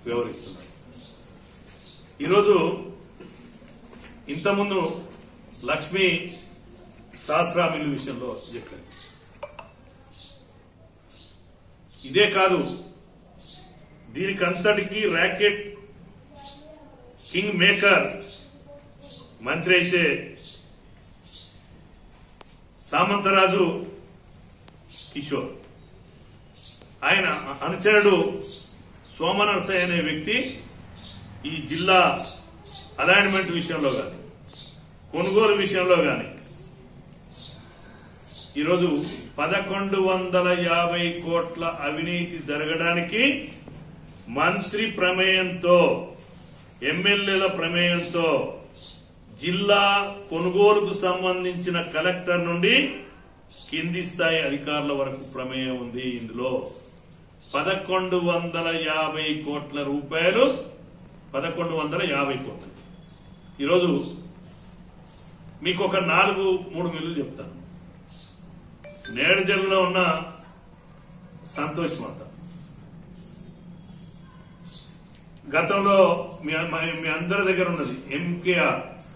వ్యవహరిస్తున్నారు ఈరోజు ఇంతకుముందు లక్ష్మీ శాస్త్రా మిల్లు విషయంలో చెప్పాను ఇదే కాదు దీనికి అంతటికీ ర్యాకెట్ కింగ్ మేకర్ మంత్రి అయితే సామంతరాజు కిషోర్ ఆయన అనుచరుడు సోమనరసయ్య అనే వ్యక్తి ఈ జిల్లా అలైన్మెంట్ విషయంలో గాని కొనుగోలు విషయంలో గాని ఈరోజు పదకొండు వందల యాభై కోట్ల అవినీతి జరగడానికి మంత్రి ప్రమేయంతో ఎమ్మెల్యేల ప్రమేయంతో జిల్లా కొనుగోలుకు సంబంధించిన కలెక్టర్ నుండి కింది స్థాయి అధికారుల వరకు ప్రమేయం ఉంది ఇందులో పదకొండు వందల యాభై కోట్ల రూపాయలు పదకొండు వందల యాభై కోట్లు ఈరోజు మీకు ఒక నాలుగు మూడు మిల్లులు చెప్తాను నేడుజల్లో ఉన్న సంతోష్ మాత గతంలో మీ మీ అందరి దగ్గర ఉన్నది ఎంకేఆర్